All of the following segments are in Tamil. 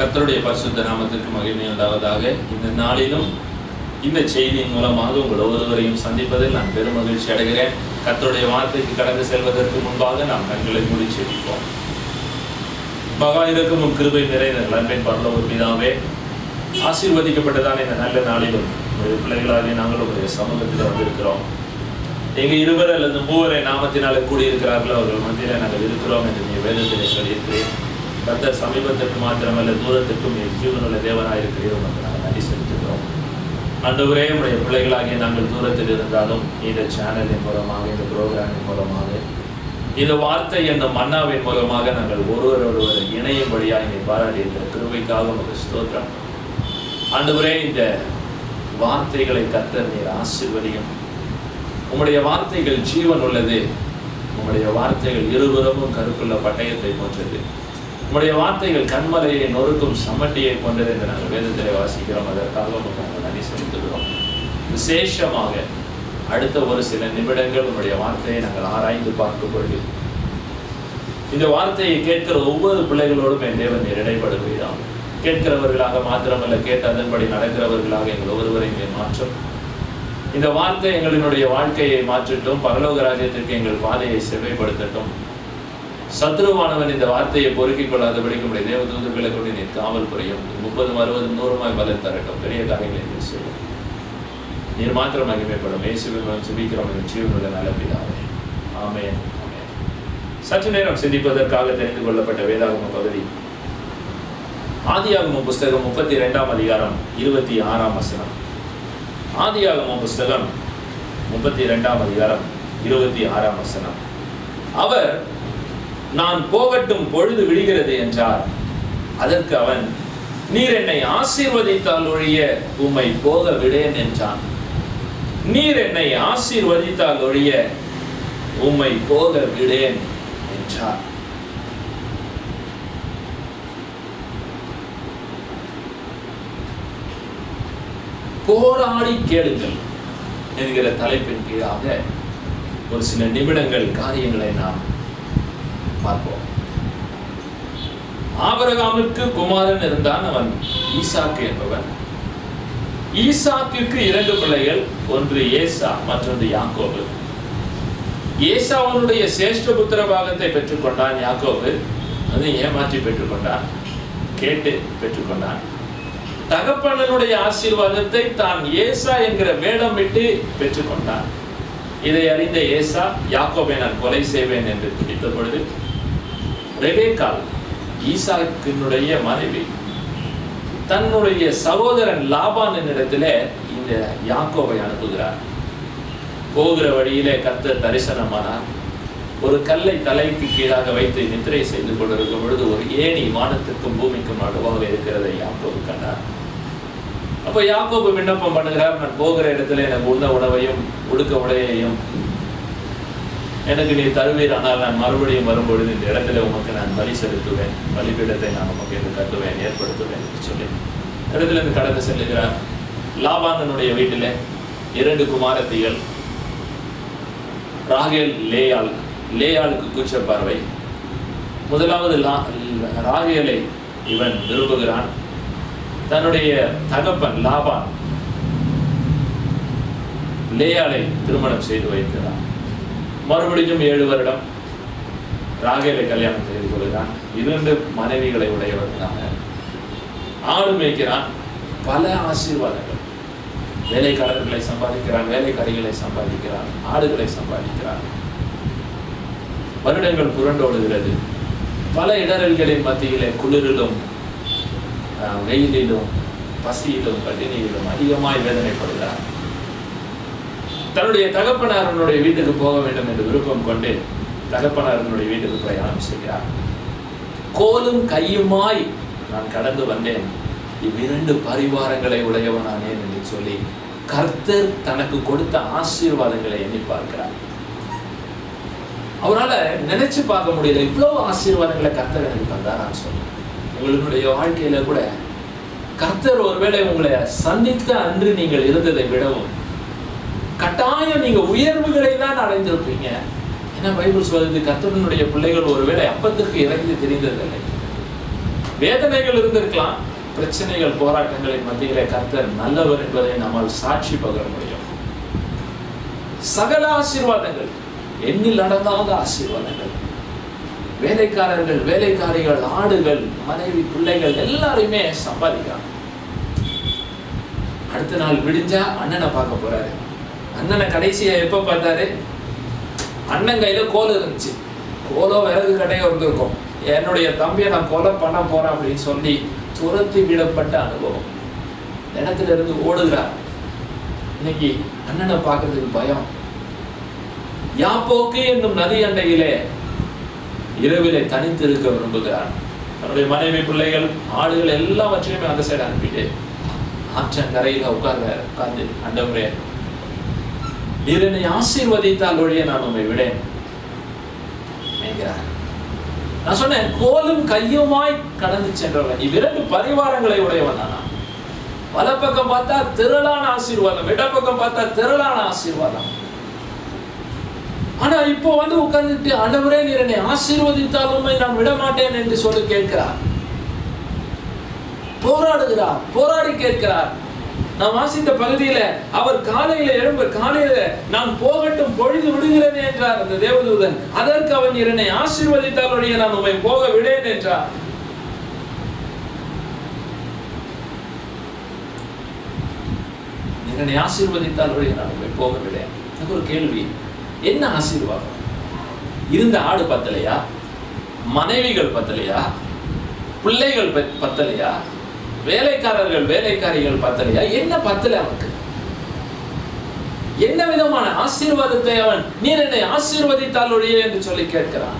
கர்த்தருடைய பரிசுத்த நாமத்திற்கு மகிமை உண்டாவதாக இந்த நாளிலும் இந்த செய்தியின் மூலமாக உங்கள் ஒவ்வொருவரையும் சந்திப்பதில் நான் பெரும் மகிழ்ச்சி அடைகிறேன் கர்த்தருடைய வார்த்தைக்கு கடந்து செல்வதற்கு முன்பாக நாம் கண்களை மூடி செபிப்போம் மகா இருக்கும் உன் கிருபை நிறைந்த நண்பன் பரலோக பிதாவே ஆசீர்வதிக்கப்பட்டதான இந்த நல்ல நாளிலும் உங்களுடைய பிள்ளைகளாகிய நாங்கள் உங்களுடைய சமூகத்தில் வந்திருக்கிறோம் எங்க இருவர் அல்லது மூவரை நாமத்தினால கூடியிருக்கிறார்களோ அவர்கள் மத்தியில நாங்கள் இருக்கிறோம் என்று நீ வேதத்திலே சொல்லியிருக்கிறேன் கர்த்தர் சமீபத்திற்கு மாத்திரமல்ல தூரத்திற்கும் நீ ஜீவனுள்ள தேவனாக இருக்கிறீர் உனக்கு நாங்கள் நன்றி செலுத்துகிறோம் அன்றுவரே உடைய பிள்ளைகளாகிய நாங்கள் தூரத்தில் இருந்தாலும் இந்த சேனலின் மூலமாக இந்த ப்ரோக்ராமின் மூலமாக இந்த வார்த்தை என்னும் மன்னாவின் மூலமாக நாங்கள் ஒருவர் ஒருவர் இணையும்படியாக இங்கே பாராட்டி இருக்கிற கிருபைக்காக உங்களுக்கு ஸ்தோத்திரம் ஆண்டவரே இந்த வார்த்தைகளை கர்த்தர் நீர் ஆசீர்வதியும் உம்முடைய வார்த்தைகள் ஜீவன் உள்ளது உம்முடைய வார்த்தைகள் இருபுறமும் கருக்குள்ள பட்டயத்தை போன்றது உம்முடைய வார்த்தைகள் கண்மலையை நொறுக்கும் சம்மட்டியை போன்றது என்று நாங்கள் வேதத்திலே வாசிக்கிறோம் அதற்காக உமக்கு நாங்கள் நன்றி செலுத்துகிறோம் விசேஷமாக அடுத்த ஒரு சில நிமிடங்கள் உம்முடைய வார்த்தையை நாங்கள் ஆராய்ந்து பார்க்கும் பொழுது இந்த வார்த்தையை கேட்கிற ஒவ்வொரு பிள்ளைகளோடும் என் தேவன் நீர் இடைப்படுகிறான் கேட்கிறவர்களாக மாத்திரமல்ல கேட்டு அதன்படி நடக்கிறவர்களாக எங்கள் ஒருவரையும் நீர் மாற்றும் இந்த வார்த்தை எங்களினுடைய வாழ்க்கையை மாற்றட்டும் பரலோக ராஜ்யத்திற்கு எங்கள் பாதையை செவ்வைப்படுத்தட்டும் சத்ருவானவன் இந்த வார்த்தையை பொறுக்கிக் கொள்ளாதபடிக்கு உடைய தேவ தூதர்களை கொண்டு நீர் காவல் புரியும் முப்பதும் அறுபதும் நூறுமாய் பலன் தரட்டும் பெரிய காரியங்களை நீர் செய்யும் நீர் மாத்திரம் மகிமைப்படும் இயேசுவின் மூலம் சுபிக்கிறோம் எங்கள் ஜீவனுள்ள நல்ல பிதாவே ஆமென் ஆமென் சற்று நேரம் சிந்திப்பதற்காக தெரிந்து கொள்ளப்பட்ட வேதாகம பகுதி ஆதியாகம புஸ்தகம் முப்பத்தி இரண்டாம் அதிகாரம் இருபத்தி ஆறாம் வசனம் ஆதியாகம புஸ்தகம் முப்பத்தி இரண்டாம் அதிகாரம் இருபத்தி ஆறாம் வசனம் அவர் நான் போகட்டும் பொழுது விடுகிறது என்றார் அதற்கு அவன் நீர் என்னை ஆசீர்வதித்தால் ஒழிய உம்மை போக விடேன் என்றான் நீர் என்னை ஆசீர்வதித்தால் ஒழிய உம்மை போக விடேன் என்றார் போராடி கேளுங்கள் என்கிற தலைப்பின் கீழாக ஒரு சில நிமிடங்கள் காரியங்களை நாம் பார்ப்போம் ஆபரகாமிற்கு குமாரன் இருந்தான் அவன் ஈசாக்கு என்பவன் ஈசாக்கிற்கு இரண்டு பிள்ளைகள் ஒன்று ஏசா மற்றொன்று யாக்கோபு ஏசாவனுடைய சேஷ்ட புத்திர பாகத்தை பெற்றுக்கொண்டான் யாக்கோபு அது ஏமாற்றி பெற்றுக்கொண்டான் கேட்டு பெற்றுக்கொண்டான் தகப்பனனுடைய ஆசீர்வாதத்தை தான் ஏசா என்கிற வேடமிட்டு பெற்றுக்கொண்டான் இதை அறிந்த ஏசா யாக்கோபை நான் கொலை செய்வேன் என்று துடித்த பொழுது ரெபேக்கால் ஈசாக்கினுடைய மனைவி தன்னுடைய சகோதரன் லாபான் என்னிடத்திலே இந்த யாக்கோபை அனுப்புகிறார் போகிற வழியிலே கர்த்தர் தரிசனமானார் ஒரு கல்லை தலைக்கு கீழாக வைத்து நித்திரை செய்து கொண்டிருக்கும் பொழுது ஒரு ஏணி வானத்திற்கும் பூமிக்கும் நடுவாக இருக்கிறதை யாக்கோபு கண்டார் அப்போ யாக்கோபு விண்ணப்பம் பண்ணுகிறார் நான் போகிற இடத்துல எனக்கு உண்ண உணவையும் உடுக்க உடையையும் எனக்கு நீ தருவீர் ஆனால் நான் மறுபடியும் வரும்பொழுது இந்த இடத்துல உமக்கு நான் பலி செலுத்துவேன் பலிபீடத்தை நான் உமக்கு என்று கட்டுவேன் ஏற்படுத்துவேன் என்று சொல்லி இடத்துல இருந்து கடந்து செல்லுகிறார் லாபானனுடைய வீட்டில் இரண்டு குமாரத்திகள் ராகேல் லேயாள் லேயாளுக்கு கூச்ச பார்வை முதலாவது லா ராகேலை இவன் விரும்புகிறான் தன்னுடைய தகப்பன் லாபான் லேயாளை திருமணம் செய்து வைக்கிறான் மறுபடியும் ஏழு வருடம் ராகேலை கல்யாணம் செய்து கொள்கிறான் இரண்டு மனைவிகளை உடையவர்களாக ஆடு மேய்க்கிறான் பல ஆசீர்வாதங்கள் வேலைக்காரர்களை சம்பாதிக்கிறான் வேலைக்காரிகளை சம்பாதிக்கிறான் ஆடுகளை சம்பாதிக்கிறான் வருடங்கள் புரண்டோடுகிறது பல இடரல்களின் மத்தியிலே குளிரிலும் ஆஹ், வெயிலிலும் பசியிலும் பட்டினியிலும் அதிகமாய் வேதனைப்படுகிறார் தன்னுடைய தகப்பனாரனுடைய வீட்டுக்கு போக வேண்டும் என்று விருப்பம் கொண்டு தகப்பனாரனுடைய வீட்டுக்கு பிரயாணம் செய்கிறார் கோலும் கையுமாய் நான் கடந்து வந்தேன் இவ்விரண்டு பரிவாரங்களை உடையவனானேன் என்று சொல்லி கர்த்தர் தனக்கு கொடுத்த ஆசீர்வாதங்களை எண்ணி பார்க்கிறார் அவரால நினைச்சு பார்க்க முடியல இவ்வளவு ஆசீர்வாதங்களை கர்த்தர் எனக்கு தந்தாரான்னு சொல்லி உங்களுடைய வாழ்க்கையில கூட கர்த்தர் ஒருவேளை உங்களை சந்தித்த அன்று நீங்கள் இருந்ததை விடவும் கட்டாயம் நீங்க உயர்வுகளை தான் அடைந்திருப்பீங்க ஏன்னா பைபிள் சொல்லுது கர்த்தனுடைய பிள்ளைகள் ஒருவேளை அப்பத்திற்கு இறங்கி தெரிந்ததில்லை வேதனைகள் இருந்திருக்கலாம் பிரச்சனைகள் போராட்டங்களின் மத்தியிலே கர்த்தர் நல்லவர் என்பதை நம்மால் சாட்சி பகர முடியும் சகல ஆசீர்வாதங்கள் எண்ணில் அடங்காத ஆசீர்வாதங்கள் வேலைக்காரர்கள் வேலைக்காரிகள் ஆடுகள் மனைவி பிள்ளைகள் எல்லாரையுமே சம்பாதிக்கிறாங்க அடுத்த நாள் விடிஞ்சா அண்ணனை பார்க்க போறாரு அண்ணனை கடைசியா எப்ப பார்த்தாரு அண்ணன் கையில கோல் இருந்துச்சு கோலோ விறகு கடையோ இருந்திருக்கும் என்னுடைய தம்பியை நான் கொலை பண்ண போறேன் அப்படின்னு சொல்லி துரத்தி விடப்பட்ட அனுபவம் இடத்துல இருந்து ஓடுகிறார் இன்னைக்கு அண்ணனை பார்க்கறதுக்கு பயம் யாப்போக்கு என்னும் நதி அண்டையிலே இரவிலே தனித்து இருக்க விரும்புகிறார் தன்னுடைய மனைவி பிள்ளைகள் ஆடுகள் எல்லாவற்றையுமே அந்த சைடு அனுப்பிட்டு ஆற்றங்கரையில உட்கார்றாரு உட்கார்ந்து அண்டவரே நீர் என்னை ஆசீர்வதித்தால் ஒழிய நான் உண்மை விடேன் என்கிறார் நான் சொன்னேன் கோலும் கையுமாய் கடந்து சென்றவன் இவ்விரண்டு பரிவாரங்களை உடையவன் தானா வலப்பக்கம் பார்த்தா திரளான ஆசீர்வாதம் இடப்பக்கம் பார்த்தா திரளான ஆசீர்வாதம் ஆனா இப்போ வந்து உட்கார்ந்துட்டு ஆண்டவரே நீர் என்னை ஆசீர்வதித்தாலுமே நான் விட மாட்டேன் என்று சொல்லி கேட்கிறார் போராடுகிறார் போராடி கேட்கிறார் நான் வாசித்த பகுதியில அவர் காலையில எழும்ப காலையில நான் போகட்டும் பொழுது விடுகிறேன் என்றார் அந்த தேவதூதன் அதற்கு அவன் என்னை ஆசீர்வதித்தாலுடைய நான் உண்மை போக விடேன் என்றார் என்னை ஆசீர்வதித்தாலுடைய நான் உண்மை போக விடேன் எனக்கு ஒரு கேள்வி என்ன ஆசீர்வாதம் இருந்த ஆடு பத்தலையா மனைவிகள் பத்தலையா பிள்ளைகள் பத்- பத்தலையா வேலைக்காரர்கள் வேலைக்காரிகள் பத்தலையா என்ன பத்தல அவனுக்கு என்ன விதமான ஆசீர்வாதத்தை அவன் நீர் என்னை ஆசீர்வதித்தால் ஒழிய என்று சொல்லி கேட்கிறான்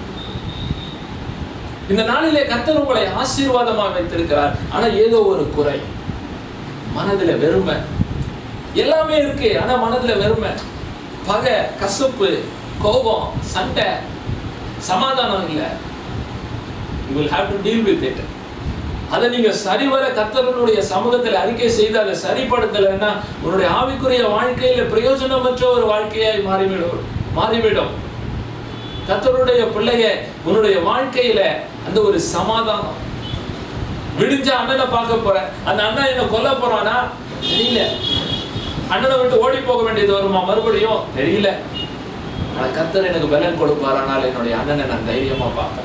இந்த நாளிலே கர்த்தர் உங்களை ஆசீர்வாதமாக வைத்திருக்கிறார் ஆனா ஏதோ ஒரு குறை மனதுல வெறுமை எல்லாமே இருக்கு ஆனா மனதுல வெறுமை பகை கசப்பு கோபம் சண்டை சமாதானம் இல்லை you will have to deal with it அதை நீங்க சரிவர கர்த்தரனுடைய சமூகத்தில் அறிக்கை செய்து அதை சரிப்படுத்தலைன்னா உன்னுடைய ஆவிக்குரிய வாழ்க்கையில பிரயோஜனமற்ற ஒரு வாழ்க்கையாய் மாறிவிடும் மாறிவிடும் கர்த்தருடைய பிள்ளைய உன்னுடைய வாழ்க்கையில அந்த ஒரு சமாதானம் விடிஞ்ச அண்ணனை பார்க்க போற அந்த அண்ணன் என்ன கொல்ல போறானா தெரியல அண்ணனை விட்டு ஓடி போக வேண்டியது வருமா மறுபடியும் தெரியல ஆனா கர்த்தர் எனக்கு பலன் கொடுப்பார் ஆனால் என்னுடைய அண்ணனை நான் தைரியமா பார்ப்பேன்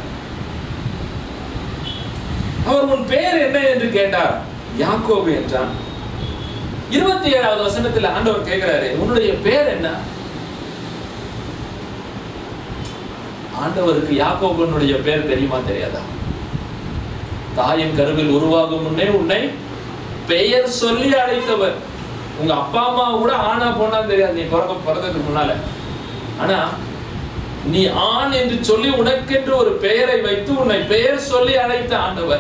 அவர் உன் பெயர் என்ன என்று கேட்டார் யாக்கோபு என்றான் இருபத்தி ஏழாவது வசனத்துல ஆண்டவர் கேட்கிறாரு உன்னுடைய பெயர் என்ன ஆண்டவருக்கு யாக்கோபனுடைய பெயர் தெரியுமா தெரியாதா தாயின் கருவில் உருவாகும் முன்னே உன்னை பெயர் சொல்லி அழைத்தவர் உங்க அப்பா அம்மா கூட ஆனா போனா தெரியாது நீ பிறக்க பிறந்ததுக்கு முன்னால ஆனா நீ ஆண் என்று சொல்லி உனக்கென்று ஒரு பெயரை வைத்து உன்னை பெயர் சொல்லி அழைத்த ஆண்டவர்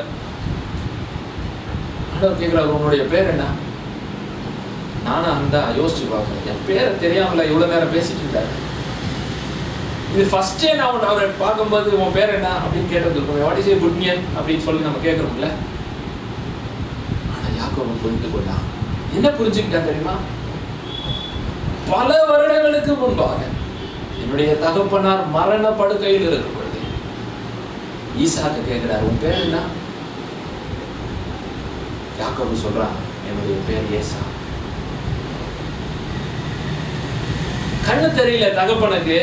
ஆண்டவர் கேட்கிறார் உன்னுடைய பேர் என்ன நானா அந்த யோசிச்சு பார்ப்பேன் என் பேரை தெரியாமல இவ்வளவு நேரம் பேசிட்டு இருந்தாரு இது ஃபர்ஸ்டே நான் உன்னை அவரை பார்க்கும்போது உன் பேர் என்ன அப்படின்னு கேட்டது வாட் இஸ் ஏ குட் நியன் அப்படின்னு சொல்லி நம்ம கேட்குறோம்ல ஆனா யாக்கோபு புரிந்து கொண்டான் என்ன புரிஞ்சுக்கிட்டான் தெரியுமா பல வருடங்களுக்கு முன்பாக என்னுடைய தகப்பனார் மரண படுக்கையில் இருக்கும் பொழுது ஈசாக்கு கேட்கிறார் உன் பேர் என்ன யாக்கோபு சொல்றான் என்னுடைய பேர் ஏசா கண்ணு தெரியல தகப்பனுக்கு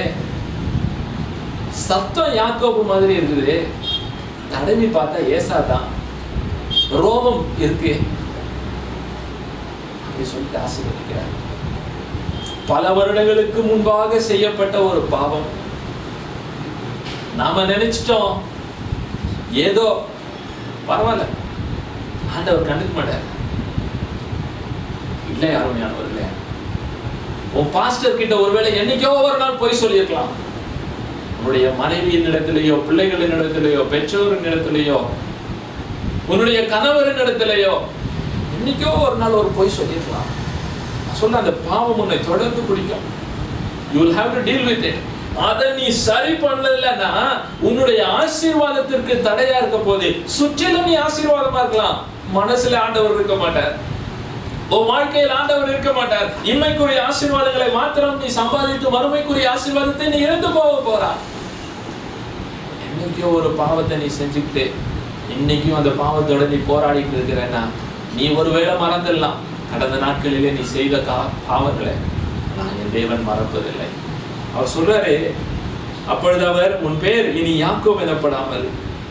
சத்தம் யாக்கோபு மாதிரி இருக்குது தடவி பார்த்தா ஏசா தான் ரோமம் இருக்கு அப்படி சொல்லிட்டு ஆசீர்வதிக்கிறார் பல வருடங்களுக்கு முன்பாக செய்யப்பட்ட ஒரு பாவம் நாம நினைச்சிட்டோம் ஏதோ பரவாயில்ல ஆண்டவர் கண்டுக்க மாட்டார் இல்லை அருமையானவர்களே உன் பாஸ்டர் கிட்ட ஒருவேளை என்னைக்கோ ஒரு நாள் போய் சொல்லியிருக்கலாம் உன்னுடைய மனைவியின் இடத்திலேயோ பிள்ளைகளின் இடத்திலேயோ பெற்றோரின் இடத்திலேயோ உன்னுடைய கணவரின் இடத்திலேயோ என்னைக்கோ ஒரு நாள் ஒரு பொய் சொல்லியிருக்கலாம் நான் சொல்ல அந்த பாவம் உன்னை தொடர்ந்து பிடிக்கும் you will have to deal with it அதை நீ சரி பண்ணலன்னா உன்னுடைய ஆசீர்வாதத்திற்கு தடையா இருக்க போது சுற்றிலும் நீ ஆசீர்வாதமா இருக்கலாம் மனசுல ஆண்டவர் இருக்க மாட்டார் உன் வாழ்க்கையில் ஆண்டவர் இருக்க மாட்டார் இம்மைக்குரிய ஆசீர்வாதங்களை மாத்திரம் நீ சம்பாதித்து மறுமைக்குரிய ஆசீர்வாதத்தை நீ இழந்து போக போறா என்னைக்கோ ஒரு பாவத்தை நீ செஞ்சுக்கிட்டு இன்னைக்கும் அந்த பாவத்தோட நீ போராடிட்டு இருக்கிறேன்னா நீ ஒருவேளை மறந்துடலாம் கடந்த நாட்களிலே நீ செய்த கா பாவங்களை நான் என் தேவன் மறப்பதில்லை அவர் சொல்றாரு அப்பொழுது அவர் உன் பேர் இனி யாக்கோப் எனப்படாமல்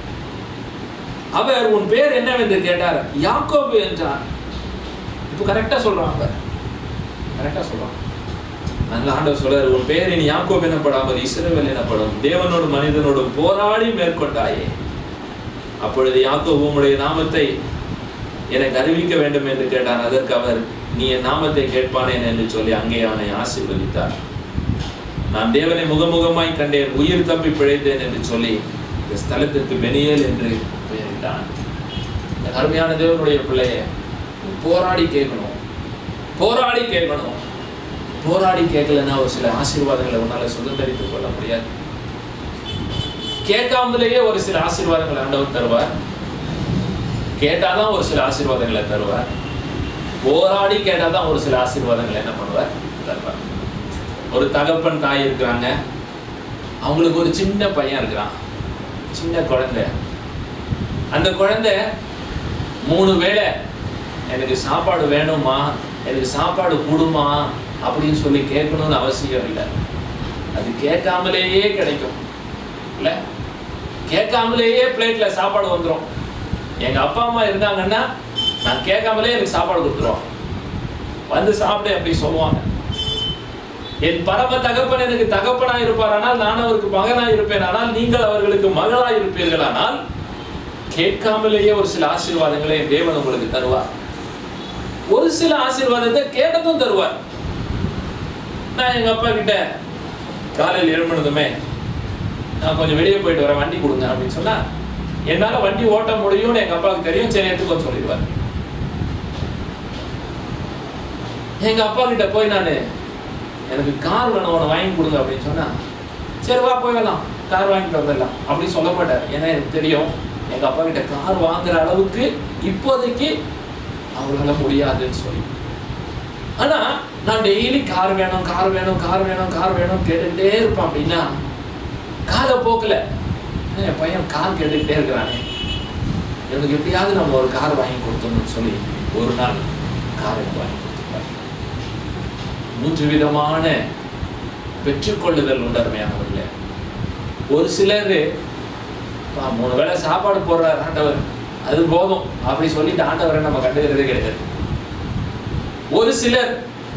அவர் உன் பேர் என்னவென்று கேட்டார் யாக்கோபு என்றார் இப்போ கரெக்டா சொல்றான் அவர் கரெக்டா சொல்றான் நல்ல ஆண்டவர் சொல்றாரு உன் பேர் இனி யாக்கோப் எனப்படாமல் இஸ்ரவேல் எனப்படும் தேவனோடு மனிதனோடும் போராடி மேற்கொண்டாயே அப்பொழுது யாக்கோபு உம்முடைய நாமத்தை எனக்கு அறிவிக்க வேண்டும் என்று கேட்டான் அதற்கு அவர் நீ என் நாமத்தை கேட்பானேன் என்று சொல்லி அங்கே அவனை ஆசீர்வதித்தார் நான் தேவனை முகமுகமாய் கண்டேன் உயிர் தப்பி பிழைத்தேன் என்று சொல்லி இந்த ஸ்தலத்திற்கு பெனியேல் என்று பெயரிட்டான் இந்த அருமையான தேவனுடைய பிள்ளைய நீ போராடி கேட்கணும் போராடி கேட்கணும் போராடி கேட்கலன்னா ஒரு சில ஆசீர்வாதங்களை உன்னால சுதந்திரித்துக் கொள்ள முடியாது கேட்காமலேயே ஒரு சில ஆசீர்வாதங்களை ஆண்டவர் தருவார் கேட்டாதான் ஒரு சில ஆசீர்வாதங்களை தருவார் போராடி கேட்டாதான் ஒரு சில ஆசீர்வாதங்களை என்ன பண்ணுவார் தருவார் ஒரு தகப்பன் தாய் இருக்கிறாங்க அவங்களுக்கு ஒரு சின்ன பையன் இருக்கிறான் சின்ன குழந்தை அந்த குழந்தை மூணு வேளை எனக்கு சாப்பாடு வேணுமா எனக்கு சாப்பாடு கூடுமா அப்படின்னு சொல்லி கேட்கணும்னு அவசியம் இல்லை அது கேட்காமலேயே கிடைக்கும் இல்லை கேட்காமலேயே பிளேட்ல சாப்பாடு வந்துடும் எங்க அப்பா அம்மா இருந்தாங்கன்னா நான் கேட்காமலே எனக்கு சாப்பாடு கொடுத்துருவாங்க வந்து சாப்பிடு அப்படி சொல்லுவாங்க என் பரம தகப்பன் எனக்கு தகப்பனா இருப்பாரானால் நான் அவருக்கு மகனா இருப்பேன் ஆனால் நீங்கள் அவர்களுக்கு மகளா இருப்பீர்கள் ஆனால் கேட்காமலேயே ஒரு சில ஆசீர்வாதங்களை என் தேவன் உங்களுக்கு தருவார் ஒரு சில ஆசீர்வாதத்தை கேட்டதும் தருவார் நான் எங்க அப்பா கிட்ட காலையில் எழும்பணுதுமே நான் கொஞ்சம் வெளியே போயிட்டு வரேன் வண்டி கொடுங்க அப்படின்னு சொன்னா என்னால வண்டி ஓட்ட முடியும்னு எங்க அப்பாவுக்கு தெரியும் சரி எடுத்துக்கோ சொல்லிடுவார் எங்க அப்பா கிட்ட போய் நான் எனக்கு கார் வேணும் உன வாங்கி கொடுங்க அப்படின்னு சொன்னா சரி வா போய் வரலாம் கார் வாங்கிட்டு வந்துடலாம் அப்படி சொல்ல மாட்டார் ஏன்னா எனக்கு தெரியும் எங்க அப்பா கிட்ட கார் வாங்குற அளவுக்கு இப்போதைக்கு அவங்களால முடியாதுன்னு சொல்லி ஆனா நான் டெய்லி கார் வேணும் கார் வேணும் கார் வேணும் கார் வேணும் கேட்டுக்கிட்டே இருப்பேன் அப்படின்னா காலை போக்கல என் பையன் கார் கேட்டுக்கிட்டே இருக்கிறானே எனக்கு எப்படியாவது நம்ம ஒரு கார் வாங்கி கொடுத்தோம்னு சொல்லி ஒரு நாள் கார் எனக்கு வாங்கி கொடுத்துருப்பார் மூன்று விதமான பெற்றுக்கொள்ளுதல் உண்டு அருமையானவர்களே ஒரு சிலர் "பா, மூணு வேளை சாப்பாடு போடுறார் ஆண்டவர் அது போதும் அப்படி சொல்லிட்டு ஆண்டவரை நம்ம கண்டுக்கிறதே கிடையாது ஒரு சிலர்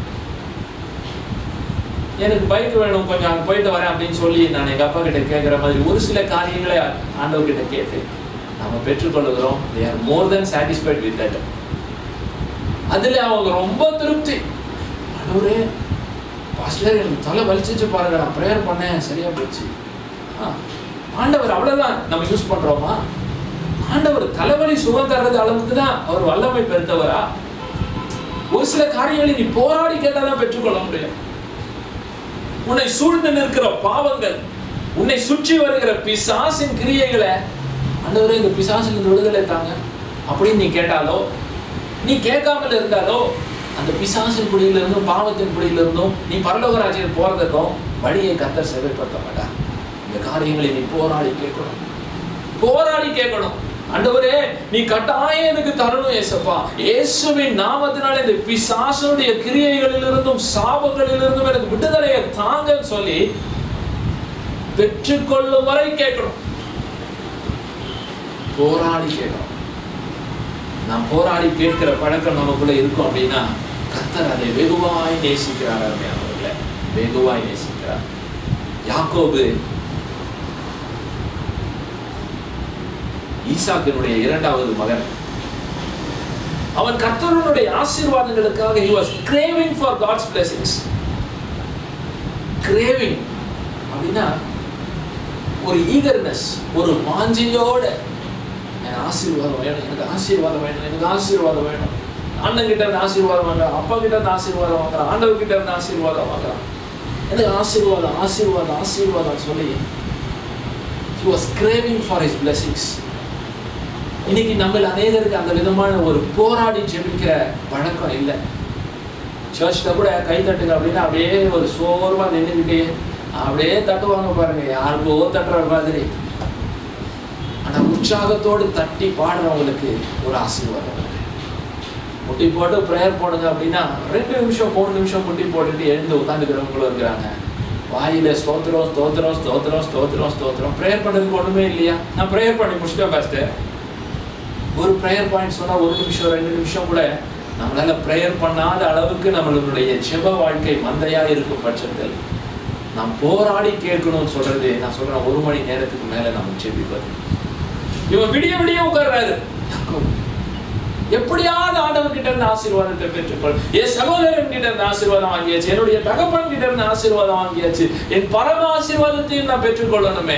எனக்கு பைக் வேணும் கொஞ்சம் அங்க போயிட்டு வரேன் அப்படின்னு சொல்லி நான் எங்க அப்பா கிட்ட கேட்குற மாதிரி ஒரு சில காரியங்களை ஆண்டவர் கிட்ட கேட்டு நம்ம பெற்றுக்கொள்ளுகிறோம் they are more than satisfied with that அதுல அவங்க ரொம்ப திருப்தி ஆண்டவரே பாஸ்டர் எனக்கு தலை வலிச்சிச்சு பாருங்க நான் ப்ரேயர் பண்ணேன் சரியா போச்சு ஆ, ஆண்டவர் அவ்வளவுதான் நம்ம யூஸ் பண்றோமா ஆண்டவர் தலைவலி சுகம் தர்றது அளவுக்கு தான் அவர் வல்லமை பெருத்தவரா ஒரு சில காரியங்களை நீ போராடி கேட்டாதான் பெற்றுக்கொள்ள முடியும் உன்னை சூழ்ந்து நிற்கிற பாவங்கள் உன்னை சுற்றி வருகிற பிசாசின் கிரியைகளை ஆண்டவரே இந்த பிசாசின் விடுதலை தாங்க அப்படின்னு நீ கேட்டாலோ நீ கேட்காமல் இருந்தாலோ அந்த பிசாசின் பிடியிலிருந்தும் பாவத்தின் பிடியிலிருந்தும் நீ பரலோக ராஜ்யம் போறதுக்கும் வழியை கத்தர் செவைப்படுத்த மாட்டா இந்த காரியங்களை நீ போராடி கேட்கணும் போராடி கேட்கணும் ஆண்டவரே நீ கட்டாயம் எனக்கு தரணும் ஏசப்பா இயேசுவின் நாமத்தினால இந்த பிசாசனுடைய கிரியைகளிலிருந்தும் சாபங்களிலிருந்தும் எனக்கு விடுதலையை தாங்கன்னு சொல்லி பெற்றுக்கொள்ளும் வரை கேட்கணும் போராடி கேட்கணும் நாம் போராடி கேட்கிற பழக்கம் நமக்குள்ள இருக்கும் அப்படின்னா கத்தர் அதை வெகுவாய் நேசிக்கிறார் அருமையானவர்களே வெகுவாய் நேசிக்கிறார் யாக்கோபு ஈசாக்கினுடைய இரண்டாவது மகன் அவன் கர்த்தருடைய ஆசீர்வாதங்களுக்காக he was craving for God's blessings craving அப்படின்னா ஒரு ஈகர்னஸ் ஒரு வாஞ்சையோட எனக்கு ஆசீர்வாதம் வேணும் எனக்கு ஆசீர்வாதம் வேணும் எனக்கு ஆசீர்வாதம் வேணும் அண்ணன் கிட்ட இருந்து ஆசீர்வாதம் வாங்குறான் அப்பா கிட்ட இருந்து ஆசீர்வாதம் வாங்குறான் ஆண்டவர் கிட்ட இருந்து ஆசீர்வாதம் வாங்குறான் எனக்கு ஆசீர்வாதம் ஆசீர்வாதம் ஆசீர்வாதம் சொல்லி he was craving for his blessings இன்னைக்கு நம்ம அநேகருக்கு அந்த விதமான ஒரு போராடி ஜெபிக்கிற பழக்கம் இல்லை சர்ச்சில் கூட கை தட்டுங்க அப்படின்னா அப்படியே ஒரு சோர்வா நின்றுக்கிட்டே அப்படியே தட்டுவாங்க பாருங்க யாருக்கோ தட்டுற மாதிரி ஆனா உற்சாகத்தோடு தட்டி பாடுறவங்களுக்கு ஒரு ஆசீர்வாதம் இருக்கு. முட்டி போட்டு ப்ரேயர் போடுங்க அப்படின்னா ரெண்டு நிமிஷம் மூணு நிமிஷம் முட்டி போட்டுட்டு எழுந்து உட்காந்துக்கிறவங்களும் இருக்கிறாங்க வாயில ஸ்தோத்திரம் ஸ்தோத்திரம் ஸ்தோத்திரம் ஸ்தோத்திரம் ஸ்தோத்திரம் ப்ரேயர் பண்ணுறதுக்கு ஒண்ணுமே இல்லையா நான் ப்ரேயர் பண்ணி முடிச்சிட்டேன் ஃபர்ஸ்ட் ஒரு ப்ரேயர் பாயிண்ட் சொன்னா ஒரு நிமிஷம் ரெண்டு நிமிஷம் கூட நம்மளால ப்ரேயர் பண்ணாத அளவுக்கு நம்மளுடைய ஜெப வாழ்க்கை மந்தையா இருக்கும் பட்சத்தில் நாம் போராடி கேட்கணும்னு சொல்றது நான் சொல்றேன் ஒரு மணி நேரத்துக்கு மேல நம்ம ஜெபிப்பது இவன் விடிய விடிய உட்கார்றாரு யாக்கோபு. எப்படியாவது ஆண்டவர் கிட்ட இருந்து ஆசீர்வாதத்தை பெற்றுக்கொள் என் சகோதரன் கிட்ட இருந்து ஆசீர்வாதம் வாங்கியாச்சு என்னுடைய தகப்பன் கிட்ட இருந்து ஆசீர்வாதம் வாங்கியாச்சு என் பரம ஆசீர்வாதத்தையும் நான் பெற்றுக்கொள்ளணுமே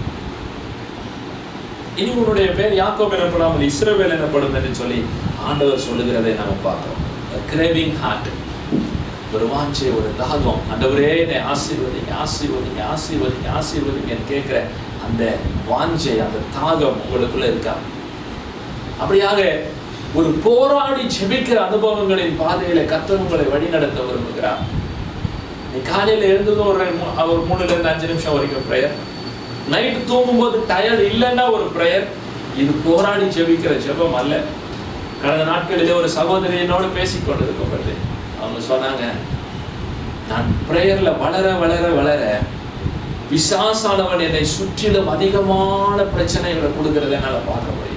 இனி உன்னுடைய பேர் யாக்கோப் எனப்படாமல் இஸ்ரவேல் எனப்படும் என்று சொல்லி ஆண்டவர் சொல்லுகிறதை நாம பார்க்கிறோம் கிரேவிங் ஹார்ட் ஒரு வாஞ்சை ஒரு தாகம் ஆண்டவரே என்னை ஆசீர்வதிங்க ஆசீர்வதிங்க ஆசீர்வதிங்க ஆசீர்வதிங்கன்னு கேட்கிற அந்த வாஞ்சை அந்த தாகம் உங்களுக்குள்ள இருக்கா அப்படியாக ஒரு போராடி ஜெபிக்கிற அனுபவங்களின் பாதையில கர்த்தர் உங்களை வழிநடத்த விரும்புகிறார் நீ காலையில எழுந்ததும் ஒரு மூ- ஒரு மூணுல இருந்து அஞ்சு நிமிஷம் வரைக்கும் ப்ரேயர் நைட் தூங்கும்போது டயர்ட் இல்லைன்னா ஒரு ப்ரேயர் இது போராடி ஜெபிக்கிற ஜெபம் அல்ல கடந்த நாட்களிலே ஒரு சகோதரி என்னோடு பேசிக் கொண்டிருக்கப்பட்டு அவங்க சொன்னாங்க நான் ப்ரேயர்ல வளர வளர வளர பிசாசானவன் என்னை சுற்றிலும் அதிகமான பிரச்சனைகளை கொடுக்கறத என்னால பார்க்க முடியுது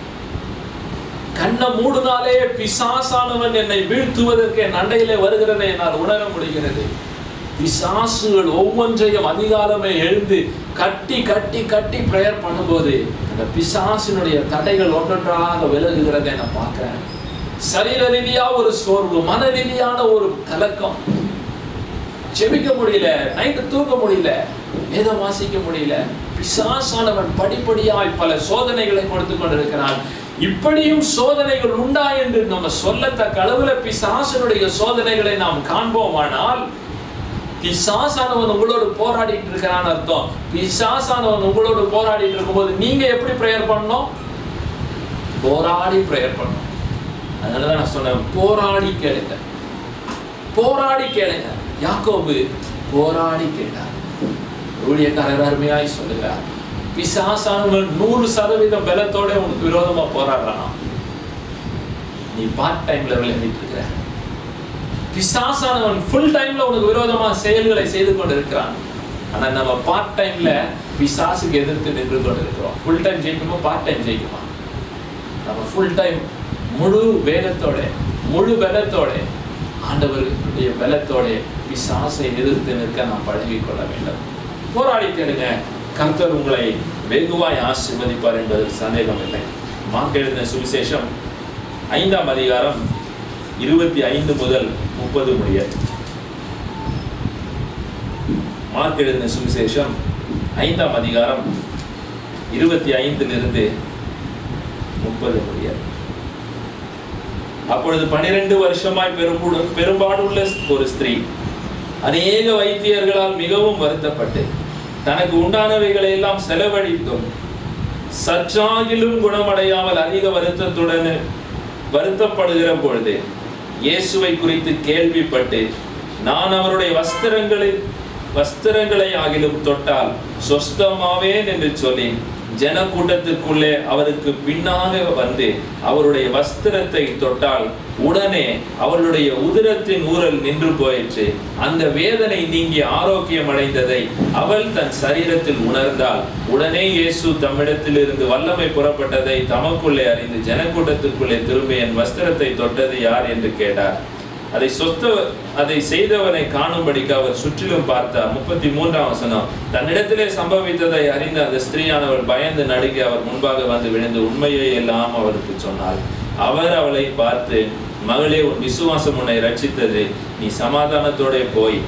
கண்ணை மூடுனாலே பிசாசானவன் என்னை வீழ்த்துவதற்கு என் அண்டையிலே வருகிறதை என்னால் உணர முடிகிறது பிசாசுகள் ஒவ்வொன்றையும் அதிகாலமே எழுந்து கட்டி கட்டி கட்டி ப்ரேயர் பண்ணும்போது அந்த பிசாசினுடைய தடைகள் ஒன்றொன்றாக விலகுகிறதை நான் பார்க்கிறேன் சரீர ரீதியா ஒரு சோர்வு மன ரீதியான ஒரு கலக்கம் ஜெபிக்க முடியல நைட்டு தூங்க முடியல வேதம் வாசிக்க முடியல பிசாசானவன் படிப்படியாய் பல சோதனைகளை கொடுத்து கொண்டிருக்கிறான் இப்படியும் சோதனைகள் உண்டா என்று நம்ம சொல்லத்தக்க அளவுல பிசாசனுடைய சோதனைகளை நாம் காண்போமானால் பிசாசானவன் உங்களோடு போராடிட்டு இருக்கிறான்னு அர்த்தம் பிசாசானவன் உங்களோடு போராடிட்டு இருக்கும்போது நீங்க எப்படி ப்ரேயர் பண்ணணும் போராடி ப்ரேயர் பண்ணணும் அதனாலதான் நான் சொன்னேன் போராடி கேளுங்க போராடி கேளுங்க யாக்கோபு போராடி கேட்டார் ஊழியக்காரர் அருமையாய் சொல்லுகிறார் பிசாசானவன் நூறு சதவீதம் பலத்தோட உனக்கு விரோதமா போராடுறான் நீ பார்ட் டைம்ல விளையாடிட்டு இருக்கிற பிசாசானவன் ஃபுல் டைம்ல உனக்கு விரோதமா செயல்களை செய்து கொண்டிருக்கிறான் ஆனா நம்ம பார்ட் டைம்ல பிசாசுக்கு எதிர்த்து நின்று கொண்டிருக்கிறோம் ஃபுல் டைம் ஜெயிக்குமா பார்ட் டைம் ஜெயிக்குமா நம்ம ஃபுல் டைம் முழு வேகத்தோட முழு பலத்தோட ஆண்டவருடைய பலத்தோட பிசாசை எதிர்த்து நிற்க நாம் பழகிக் கொள்ள வேண்டும் போராடி கேளுங்க கர்த்தர் உங்களை வெகுவாய் ஆசீர்வதிப்பார் என்பதில் சந்தேகம் இல்லை மார்க் எழுதின சுவிசேஷம் ஐந்தாம் அதிகாரம் இருபத்தி ஐந்து முதல் முப்பது முடிய மார்க் எழுதின சுவிசேஷம் ஐந்தாம் அதிகாரம் இருபத்தி ஐந்திலிருந்து முப்பது முடிய அப்பொழுது பனிரெண்டு வருஷமாய் பெரும்புடு பெரும்பாடுள்ள ஒரு ஸ்திரீ அநேக வைத்தியர்களால் மிகவும் வருத்தப்பட்டு தனக்கு உண்டானவைகளை எல்லாம் செலவழித்தும் சற்றாகிலும் குணமடையாமல் அதிக வருத்தத்துடன் வருத்தப்படுகிற பொழுது இயேசுவை குறித்து கேள்விப்பட்டு நான் அவருடைய வஸ்திரங்களில் வஸ்திரங்களை ஆகிலும் தொட்டால் சொஸ்தமாவேன் என்று சொல்லி ஜனக்கூட்டத்திற்குள்ளே அவருக்கு பின்னாக வந்து அவருடைய வஸ்திரத்தை தொட்டால் உடனே அவளுடைய உதிரத்தின் ஊரல் நின்று போயிற்று அந்த வேதனை நீங்கி ஆரோக்கியம் அடைந்ததை அவள் தன் சரீரத்தில் உணர்ந்தால் உடனே இயேசு தம்மிடத்திலிருந்து வல்லமை புறப்பட்டதை தமக்குள்ளே அறிந்து ஜனக்கூட்டத்திற்குள்ளே திரும்பி என் வஸ்திரத்தை தொட்டது யார் என்று கேட்டார் அதை சொத்த அதை செய்தவனை காணும்படிக்கு அவர் சுற்றிலும் பார்த்தார் முப்பத்தி மூன்றாம் வசனம் தன்னிடத்திலே சம்பவித்ததை அறிந்த அந்த ஸ்திரீயானவள் பயந்து நடுங்கி அவர் முன்பாக வந்து விழுந்து உண்மையை எல்லாம் அவருக்கு சொன்னாள் அவர் அவளை பார்த்து மகளே உன் விசுவாசம் உன்னை ரட்சித்தது நீ சமாதானத்தோட போய்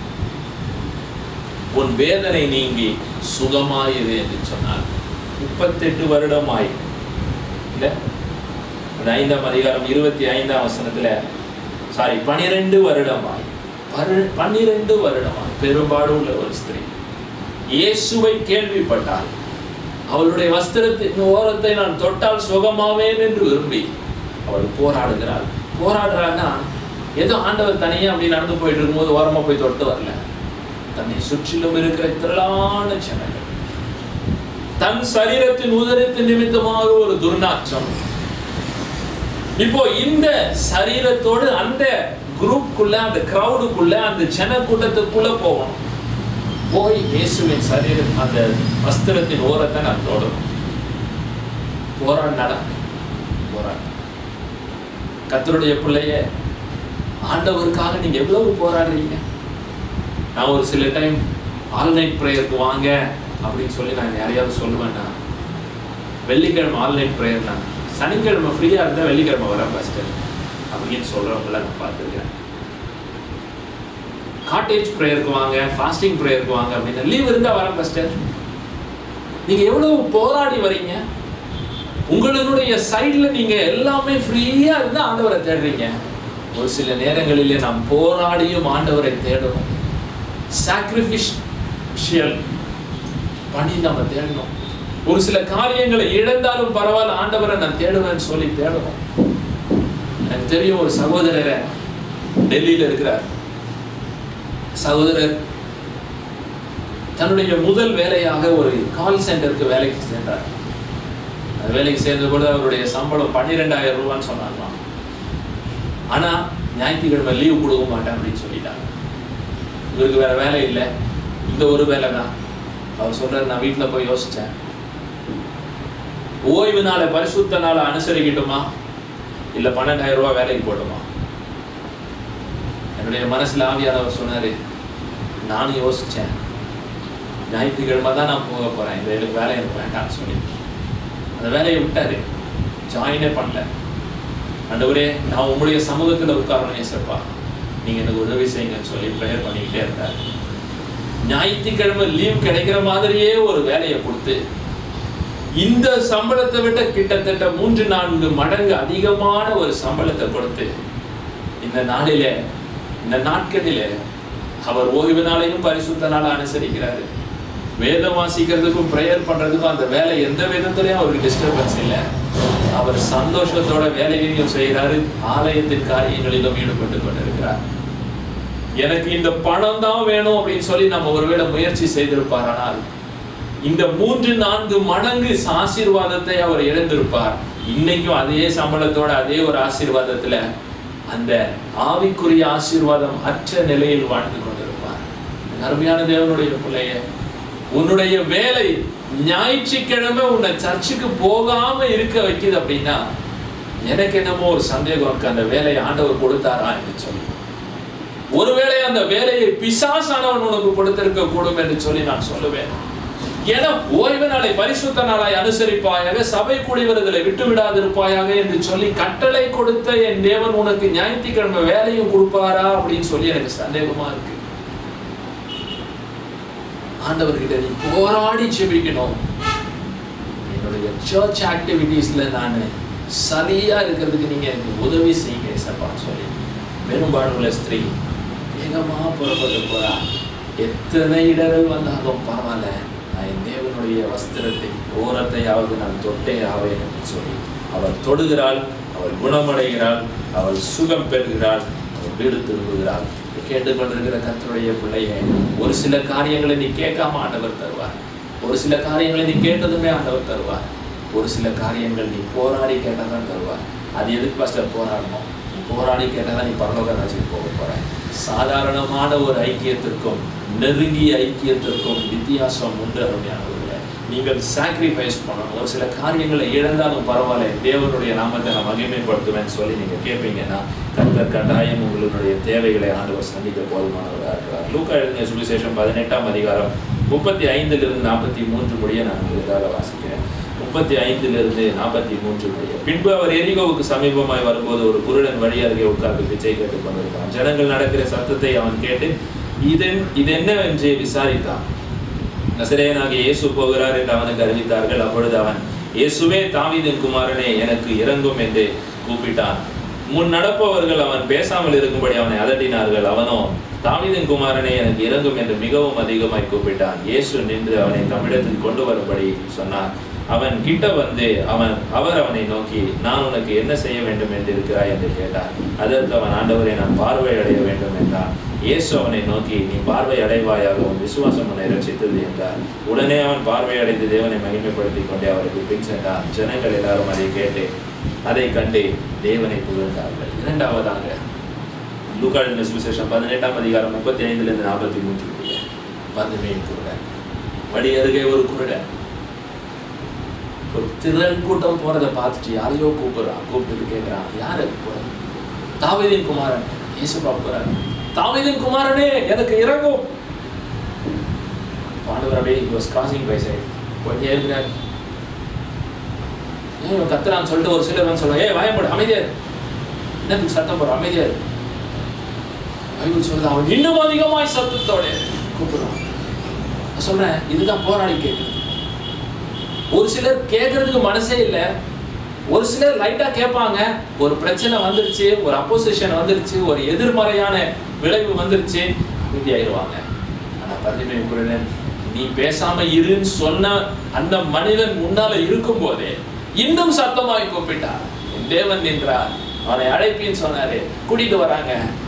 உன் வேதனை நீங்கி சுகமாயிரு என்று சொன்னார் முப்பத்தெட்டு வருடமாய் இல்ல அந்த ஐந்தாம் அதிகாரம் இருபத்தி ஐந்தாம் வசனத்துல சாரி பனிரெண்டு வருடமாய் பரு- பன்னிரண்டு வருடமாய் பெரும்பாடு உள்ள ஒரு ஸ்திரீ இயேசுவை கேள்விப்பட்டாள் அவளுடைய வஸ்திரத்தின் ஓரத்தை நான் தொட்டால் சுகமாவேன் என்று விரும்பி அவள் போராடுகிறாள் போராடுறான்னா ஏதோ ஆண்டவர் தனியா அப்படி நடந்து போயிட்டு இருக்கும்போது ஓரமா போய் தொட்டு வரல தன்னை சுற்றிலும் இருக்கிற திரளான ஜனங்கள் தன் சரீரத்தின் உதரத்தின் நிமித்தமாக ஒரு துர்நாற்றம் இப்போ இந்த சரீரத்தோடு அந்த குரூப்புக்குள்ள அந்த கிரௌடுக்குள்ள அந்த ஜன கூட்டத்துக்குள்ள போகணும் போய் இயேசுவின் சரீரம் அந்த வஸ்திரத்தின் ஓரத்தை நான் தொடரும் போராடினாடா போராடு கத்தருடைய பிள்ளைய ஆண்டவருக்காக நீங்க எவ்வளவு போராடுறீங்க நான் ஒரு சில டைம் ஆல் நைட் ப்ரேயருக்கு வாங்க அப்படின்னு சொல்லி நான் யாரையாவது சொல்லுவேன்னா வெள்ளிக்கிழமை ஆல் நைட் ப்ரேயர் நான் சனிக்கிழமை ஃப்ரீயாக இருந்தால் வெள்ளிக்கிழமை வரேன் பாஸ்டர் அப்படின்னு சொல்கிறவங்கள நான் பார்த்துருக்கேன் காட்டேஜ் ப்ரேயருக்கு வாங்க ஃபாஸ்டிங் ப்ரேயருக்கு வாங்க அப்படின்னு லீவ் இருந்தால் வரேன் பாஸ்டர் நீங்கள் எவ்வளவு போராடி வரீங்க உங்களுடைய சைடில் நீங்கள் எல்லாமே ஃப்ரீயாக இருந்தால் ஆண்டவரை தேடுறீங்க ஒரு சில நேரங்களிலே நாம் போராடியும் ஆண்டவரை தேடணும் சாக்ரிஃபிஷியல் பண்ணி நம்ம தேடணும் ஒரு சில காரியங்களை இழந்தாலும் பரவாயில்ல ஆண்டவரை நான் தேடுவேன்னு சொல்லி தேடணும் எனக்கு தெரியும் ஒரு சகோதரரை டெல்லியில இருக்கிறார் சகோதரர் தன்னுடைய முதல் வேலையாக ஒரு கால் சென்டருக்கு வேலைக்கு சேர்ந்தார் அந்த வேலைக்கு சேர்ந்த போது அவருடைய சம்பளம் பன்னிரெண்டாயிரம் ரூபான்னு சொன்னாங்களாம் ஆனா ஞாயிற்றுக்கிழமை லீவு கொடுக்க மாட்டேன் அப்படின்னு சொல்லிட்டாங்க இவருக்கு வேற வேலை இல்லை இந்த ஒரு வேலை தான் அவர் சொல்றாரு நான் வீட்டில் போய் யோசிச்சேன் ஓய்வு நாளை பரிசுத்த நாளை அனுசரிக்கட்டுமா இல்ல பன்னெண்டாயிரம் ரூபாய் வேலைக்கு போட்டுமா என்னுடைய மனசுல ஆவியானவர் சொன்னாரு நானும் யோசிச்சேன் ஞாயிற்றுக்கிழமை தான் நான் போக போறேன் இந்த எனக்கு வேலை எனக்கு வேண்டாம்னு சொல்லி அந்த வேலையை விட்டாரு ஜாயினே பண்ணல ஆண்டவரே நான் உங்களுடைய சமூகத்துல உட்காரணும் ஏசப்பா நீங்க எனக்கு உதவி செய்யுங்கன்னு சொல்லி ப்ரேயர் பண்ணிக்கிட்டே இருந்தார் ஞாயிற்றுக்கிழமை லீவ் கிடைக்கிற மாதிரியே ஒரு வேலையை கொடுத்து இந்த சம்பளத்தை விட கிட்டத்தட்ட மூன்று நான்கு மடங்கு அதிகமான ஒரு சம்பளத்தை கொடுத்து இந்த நாளிலே இந்த நாட்களிலே அவர் ஓய்வு நாளையும் பரிசுத்த நாளை அனுசரிக்கிறாரு வேதம் வாசிக்கிறதுக்கும் ப்ரேயர் பண்றதுக்கும் அந்த வேலை எந்த விதத்திலையும் அவருக்கு டிஸ்டர்பன்ஸ் இல்லை அவர் சந்தோஷத்தோட வேலையையும் செய்கிறாரு ஆலயத்தின் காரியங்களிலும் ஈடுபட்டு கொண்டிருக்கிறார் எனக்கு இந்த பணம் தான் வேணும் அப்படின்னு சொல்லி நம்ம ஒருவேளை முயற்சி செய்திருப்பாரானால் இந்த மூன்று நான்கு மடங்கு ஆசீர்வாதத்தை அவர் இழந்திருப்பார் இன்னைக்கும் அதே சம்பளத்தோட அதே ஒரு ஆசீர்வாதத்துல அந்த ஆவிக்குரிய ஆசீர்வாதம் அற்ற நிலையில் வாழ்ந்து கொண்டிருப்பார் அருமையான தேவனுடைய பிள்ளைய உன்னுடைய வேலை ஞாயிற்றுக்கிழமை உன்னை சர்ச்சுக்கு போகாம இருக்க வைக்குது அப்படின்னா எனக்கு என்னமோ ஒரு சந்தேகம் இருக்கு அந்த வேலையை ஆண்டவர் கொடுத்தாரா என்று சொல்லி ஒருவேளை அந்த வேலையை பிசாசானவன் உனக்கு கொடுத்திருக்க கூடும் என்று சொல்லி நான் சொல்லுவேன் ஏன்னா ஓய்வு நாளை பரிசுத்த நாளாய் அனுசரிப்பாயாக சபை குடிவருதலை விட்டு விடாதிருப்பாயாக என்று சொல்லி கட்டளை கொடுத்த என் தேவன் உனக்கு ஞாயிற்றுக்கிழமை வேலையும் கொடுப்பாரா அப்படின்னு சொல்லி எனக்கு சந்தேகமா இருக்கு ஆண்டவர்கிட்ட நீ போராடி ஜெபிக்கணும் என்னுடைய சர்ச் ஆக்டிவிட்டீஸ்ல நான் சரியா இருக்கிறதுக்கு நீங்க எனக்கு உதவி செய்யுங்க சப்பான்னு சொல்லி பெரும்பாடுள்ள ஸ்திரீ வேகமா புறப்பட்டு போறா எத்தனை இடர்கள் வந்தாலும் பரவாயில்ல நான் என் தேவனுடைய வஸ்திரத்தை ஓரத்தையாவது நான் தொட்டே ஆவேன் என்று சொல்லி அவள் தொடுகிறாள் அவள் குணமடைகிறாள் அவள் சுகம் பெறுகிறாள் அவள் வீடு திரும்புகிறாள் கேட்டுக்கொண்டிருக்கிற கர்த்தருடைய பிள்ளைய ஒரு சில காரியங்களை நீ கேட்காம ஆண்டவர் தருவார் ஒரு சில காரியங்களை நீ கேட்டதுமே ஆண்டவர் தருவார் ஒரு சில காரியங்கள் நீ போராடி கேட்டால் தான் தருவார் அது எதுக்கு ஃபஸ்ட்டு போராடணும் நீ போராடி கேட்டால் தான் நீ பரலோக ராஜ்யத்துக்கு போக போற சாதாரணமான ஒரு ஐக்கியத்திற்கும் நெருங்கிய ஐக்கியத்திற்கும் வித்தியாசம் உண்டு அருமையானவர்களே நீங்கள் சாக்ரிஃபைஸ் பண்ணணும் ஒரு சில காரியங்களை இழந்தாலும் பரவாயில்ல தேவனுடைய நாமத்தை நான் மகிமைப்படுத்துவேன்னு சொல்லி நீங்க கேட்பீங்கன்னா கர்த்தர் கட்டாயம் உங்களுடைய தேவைகளை ஆண்டவர் சந்திக்க போதுமானவராக இருக்கிறார் லூக்கா எழுதிய சுவிசேஷம் பதினெட்டாம் அதிகாரம் முப்பத்தி ஐந்திலிருந்து நாற்பத்தி மூன்று முடிய நான் உங்களுக்காக வாசிக்கிறேன் முப்பத்தி ஐந்திலிருந்து நாற்பத்தி மூன்று முடிய பின்பு அவர் எரிகோவுக்கு சமீபமாய் வரும்போது ஒரு குருடன் வழி அருகே உட்கார்ந்து பிச்சை கேட்டுக் கொண்டிருந்தான் ஜனங்கள் நடக்கிற சத்தத்தை அவன் கேட்டு இதன் இதென்னவென்று விசாரித்தான் நசரேயனாகிய இயேசு போகிறார் என்று அவனுக்கு அறிவித்தார்கள் அப்பொழுது அவன் இயேசுவே தாவீதின் குமாரனே எனக்கு இறங்கும் என்று கூப்பிட்டான் முன் நடப்பவர்கள் அவன் பேசாமல் இருக்கும்படி அவனை அதட்டினார்கள் அவனோ தாவீதின் குமாரனே எனக்கு இறங்கும் என்று மிகவும் அதிகமாய் கூப்பிட்டான் இயேசு நின்று அவனை தம்மிடத்தில் கொண்டு வரும்படி சொன்னார் அவன் கிட்ட வந்து அவன் அவர் அவனை நோக்கி நான் உனக்கு என்ன செய்ய வேண்டும் என்று இருக்கிறாய் என்று கேட்டார் அதற்கு அவன் ஆண்டவரை நான் பார்வை அடைய வேண்டும் என்றான் இயேசு அவனை நோக்கி நீ பார்வை அடைவாயாக உன் விசுவாசம் உன்னை ரட்சித்தது என்றார் உடனே அவன் பார்வை அடைந்து தேவனை மகிமைப்படுத்திக் கொண்டே அவருக்கு பின் சென்றான் ஜனங்கள் எல்லாரும் அதை கேட்டு அதை கண்டு தேவனை புகழ்ந்தார்கள் இரண்டாவதாக லூக்காடின சுவிசேஷம் பதினெட்டாம் அதிகாரம் முப்பத்தி ஐந்துலேருந்து நாற்பத்தி மூன்று முடிய பதுமை குருடன் வழி அருகே ஒரு குருடன் ஒரு திரள் கூட்டம் போறதை பார்த்துட்டு யாரையோ கூப்பிடுறான் கூப்பிட்டு கேட்கிறான் யாரு போறது தாவீதின் குமாரன் இயேசுப்பா போறாரு தாவீதின் குமாரனே எனக்கு இறங்கும் பாண்டவர் அப்படியே வாஸ் கிராசிங் பை சைடு போயிட்டே இருக்கிறார் ஏன் இவன் கத்துறான்னு சொல்லிட்டு ஒரு சிலர் வந்து சொல்லுவாங்க ஏ வாயப்படு அமைதியா இரு. என்னத்துக்கு சத்தம் போடுற அமைதியா இரு. பைபிள் சொல்லுது அவன் இன்னும் அதிகமாய் சத்தத்தோட கூப்பிடுறான் நான் சொல்றேன் இதுதான் போராடி கேட்குறது ஒரு சிலர் கேட்கறதுக்கு மனசே இல்லை ஒரு சிலர் லைட்டா கேட்பாங்க ஒரு பிரச்சனை வந்துருச்சு ஒரு அப்போசிஷன் வந்துருச்சு ஒரு எதிர்மறையான விளைவு வந்துருச்சு அமைதியாயிருவாங்க ஆனா பந்திமை குருடன் நீ பேசாம இருன்னு சொன்ன அந்த மனிதன் முன்னால இருக்கும் போதே இன்னும் சத்தமாய் கூப்பிட்டார் என் தேவன் நின்றார் அவனை அழைப்பின்னு சொன்னாரு கூட்டிட்டு வராங்க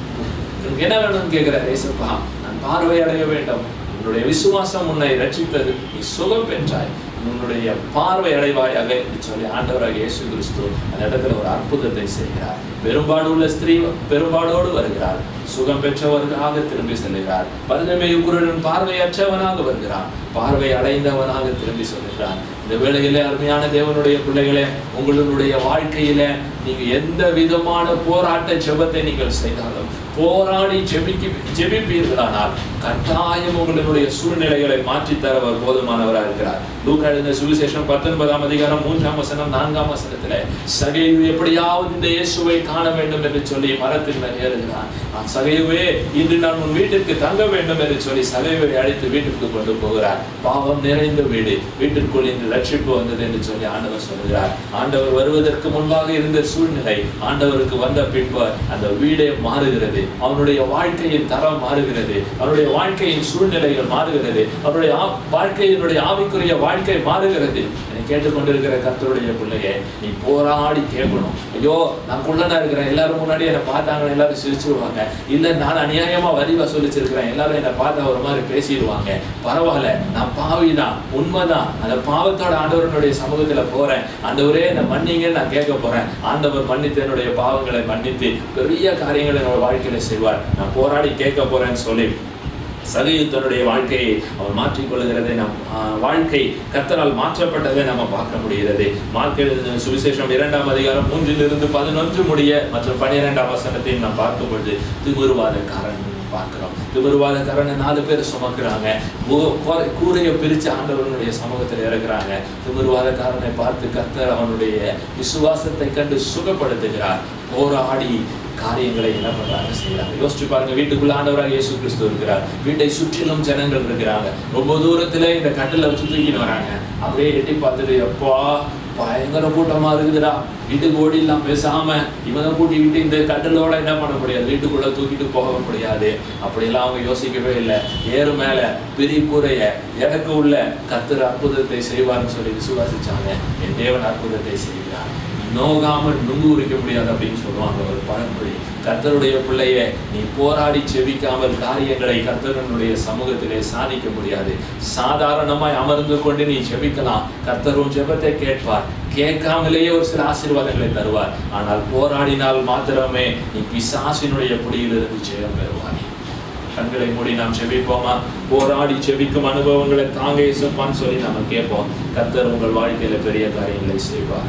உனக்கு என்ன வேணும்னு கேட்கிறார் ஏசப்பா நான் பார்வை அடைய வேண்டும் உன்னுடைய விசுவாசம் உன்னை ரட்சித்தது நீ சுகம் பெற்றாய் உன்னுடைய பார்வை அடைவாயாக என்று சொல்லி ஆண்டவராக இயேசு கிறிஸ்து அந்த இடத்துல ஒரு அற்புதத்தை செய்கிறார் பெரும்பாடு உள்ள ஸ்திரீ பெரும்பாடோடு வருகிறார் சுகம் பெற்றவர்களாக திரும்பி செல்கிறார் பருதமை குருடன் பார்வையற்றவனாக வருகிறான் பார்வை அடைந்தவனாக திரும்பி செல்கிறான் இந்த வேளையிலே அருமையான தேவனுடைய பிள்ளைகளே உங்களுடைய வாழ்க்கையில நீங்க எந்த விதமான போராட்ட ஜெபத்தை நீங்கள் செய்தாலும் போராடி ஜெபிக்க ஜெபிப்பீர்களானால் கட்டாயம் உங்களுடைய சூழ்நிலைகளை மாற்றித் தரவர் போதுமானவராக இருக்கிறார் லூக்கா எழுதின சுவிசேஷம் பத்தொன்பதாம் அதிகாரம் மூன்றாம் வசனம் நான்காம் வசனத்துல சகைவு எப்படியாவது இந்த இயேசுவை காண வேண்டும் என்று சொல்லி மரத்தின் மேல் ஏறுகிறான் நான் சகைவே இன்று நான் உன் வீட்டிற்கு தங்க வேண்டும் என்று சொல்லி சகைவை அழைத்து வீட்டிற்கு கொண்டு போகிறார் பாவம் நிறைந்த வீடு வீட்டிற்குள் இன்று ரட்சிப்பு வந்தது என்று சொல்லி ஆண்டவர் சொல்கிறார் ஆண்டவர் வருவதற்கு முன்பாக இருந்த சூழ்நிலை ஆண்டவருக்கு வந்த பின்பு அந்த வீடே மாறுகிறது அவனுடைய வாழ்க்கையின் தரம் மாறுகிறது அவனுடைய வாழ்க்கையின் சூழ்நிலைகள் மாறுகிறது அவனுடைய ஆ- வாழ்க்கையினுடைய ஆவிக்குரிய வாழ்க்கை மாறுகிறது என்னை கேட்டுக்கொண்டிருக்கிற கர்த்தருடைய பிள்ளையே நீ போராடி கேட்கணும் ஐயோ நான் குள்ளனா இருக்கிறேன் எல்லாரும் முன்னாடி என்னை பார்த்தாங்க எல்லாரும் சிரிச்சிருவாங்க இல்ல நான் அநியாயமா வரி வசூலிச்சிருக்கிறேன் எல்லாரும் என்னை பார்த்தா ஒரு மாதிரி பேசிடுவாங்க பரவாயில்ல நான் பாவிதான் உண்மைதான் அந்த பாவத்தோட ஆண்டவரனுடைய சமூகத்துல போறேன் ஆண்டவரே என்னை மன்னிங்கன்னு நான் கேட்க போறேன் ஆண்டவர் மன்னித்து என்னுடைய பாவங்களை மன்னித்து பெரிய காரியங்களை என்னோட வாழ்க்கையில செய்வார் நான் போராடி கேட்க போறேன்னு சொல்லி சகையில் தன்னுடைய வாழ்க்கையை அவன் மாற்றிக்கொள்கிறதை நம் ஆஹ், வாழ்க்கை கத்தரால் மாற்றப்பட்டதை நம்ம பார்க்க முடிகிறது மார்க்க சுவிசேஷம் இரண்டாம் அதிகாரம் மூன்றிலிருந்து பதினொன்று முடிய மற்றும் பன்னிரெண்டாம் வசனத்தையும் நாம் பார்க்கும் பொழுது திமிருவாதக்காரன் பார்க்கிறோம் திமிருவாதக்காரனை நாலு பேர் சுமக்கிறாங்க கூ- கூரை- கூரையை பிரிச்சு ஆண்டவனுடைய சமூகத்தில் இறக்குறாங்க திமிருவாதக்காரனை பார்த்து கத்தர் அவனுடைய விசுவாசத்தை கண்டு சுகப்படுத்துகிறார் போராடி காரியங்களை என்ன பண்றாங்க செய்யறாங்க யோசிச்சு பாருங்க வீட்டுக்குள்ள ஆண்டவராக இயேசு கிறிஸ்து இருக்கிறார் வீட்டை சுற்றிலும் ஜனங்கள் இருக்கிறாங்க ரொம்ப தூரத்துல இந்த கட்டில வச்சு தூக்கிட்டு வராங்க அப்படியே எட்டி பார்த்துட்டு எப்பா பயங்கர கூட்டமா இருக்குதுடா வீட்டுக்கு ஓடிடலாம் பேசாம இவனை கூட்டிக்கிட்டு இந்த கட்டிலோட என்ன பண்ண முடியாது வீட்டுக்குள்ள தூக்கிட்டு போக முடியாது அப்படியெல்லாம் அவங்க யோசிக்கவே இல்லை ஏறு மேல பெரிய கூரைய எனக்கு உள்ள கத்துற அற்புதத்தை செய்வார்னு சொல்லி விசுவாசிச்சாங்க என் தேவன் அற்புதத்தை செய்கிறார் நோகாமல் நுங்கு உரிக்க முடியாது அப்படின்னு சொல்லுவாங்க ஒரு பழமொழி கர்த்தருடைய பிள்ளைய நீ போராடி செவிக்காமல் காரியங்களை கர்த்தரனுடைய சமூகத்திலே சாதிக்க முடியாது சாதாரணமாய் அமர்ந்து கொண்டு நீ ஜெபிக்கலாம் கர்த்தரும் ஜெபத்தை கேட்பார் கேட்காமலேயே ஒரு சில ஆசீர்வாதங்களை தருவார் ஆனால் போராடினால் மாத்திரமே நீ பிசாசினுடைய பிடியிலிருந்து ஜெயம் பெறுவாய் கண்களை மூடி நாம் செபிப்போமா போராடி செபிக்கும் அனுபவங்களை தாங்க இசப்பான்னு சொல்லி நம்ம கேட்போம் கர்த்தர் உங்கள் வாழ்க்கையில பெரிய காரியங்களை செய்வார்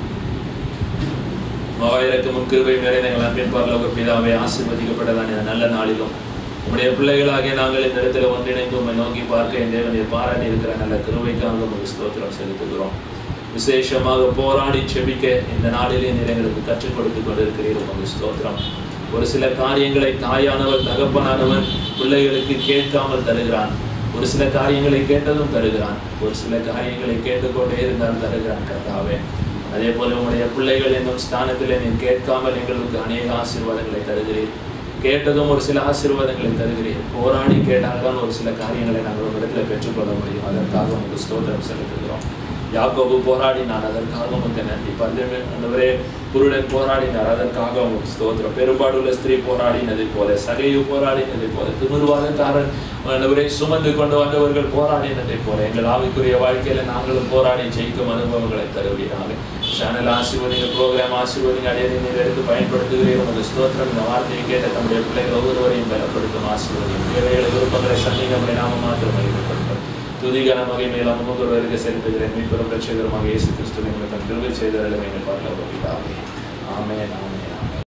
மகாயிரக்கமும் கிருபை நிறைந்த எங்கள் அன்பின் பரலோக பிதாவை ஆசீர்வதிக்கப்பட்டதான் இந்த நல்ல நாளிலும் உம்முடைய பிள்ளைகளாகிய நாங்கள் இந்த இடத்துல ஒன்றிணைந்து உம்மை நோக்கி பார்க்க என் தேவனை பாராட்டி இருக்கிற நல்ல கிருபைக்காக உங்களுக்கு ஸ்தோத்திரம் செலுத்துகிறோம் விசேஷமாக போராடி செபிக்க இந்த நாளிலே நீர் எங்களுக்கு கற்றுக் கொடுத்து கொண்டிருக்கிறீர் உங்களுக்கு ஸ்தோத்திரம் ஒரு சில காரியங்களை தாயானவர் தகப்பனானவன் பிள்ளைகளுக்கு கேட்காமல் தருகிறான் ஒரு சில காரியங்களை கேட்டதும் தருகிறான் ஒரு சில காரியங்களை கேட்டுக்கொண்டே இருந்தால் தருகிறான் கர்த்தாவே அதே போல உங்களுடைய பிள்ளைகள் என்னும் ஸ்தானத்தில் நீ கேட்காமல் எங்களுக்கு அநேக ஆசீர்வாதங்களை தருகிறீர் கேட்டதும் ஒரு சில ஆசீர்வாதங்களை தருகிறீர் போராடி கேட்டால்தான் ஒரு சில காரியங்களை நாங்கள் ஒரு இடத்துல பெற்றுக்கொள்ள முடியும் அதற்காக உங்களுக்கு ஸ்தோத்திரம் செலுத்துகிறோம் யாக்கோபு போராடினான் அதற்காக உமக்கு நன்றி பல்லமே ஆண்டவரே குருடன் போராடினார் அதற்காக உமக்கு ஸ்தோத்திரம் பெரும்பாடுள்ள ஸ்திரீ போராடினதை போல சகையு போராடினதை போல திமிர்வாதக்காரன் ஆண்டவரை சுமந்து கொண்டு வந்தவர்கள் போராடினதை போல எங்கள் ஆவிக்குரிய வாழ்க்கையில நாங்களும் போராடி ஜெயிக்கும் அனுபவங்களை தருவீராக சேனல் ஆசீர்வதிங்க ப்ரோக்ராம் ஆசீர்வதிங்க அடையதை நீர் எடுத்து பயன்படுத்துகிறீர் உமது ஸ்தோத்திரம் இந்த வார்த்தையை கேட்ட நம்முடைய பிள்ளைகள் ஒவ்வொருவரையும் பலப்படுத்தும் ஆசீர்வதியும் தேவைகளை விருப்பங்களை சந்திங்க நம்முடைய நாம மாத்திரம் அறிவிக்கப்படும் துதிகன மகிமையில் அமுகொருவருக்கு செலுத்துகிறேன் மீட்பெரும் ரட்சகரமாக இயேசு கிறிஸ்துவின் தன் திருவை செய்ததில் எங்கள் பார்க்கலாம் ஆமே ஆமே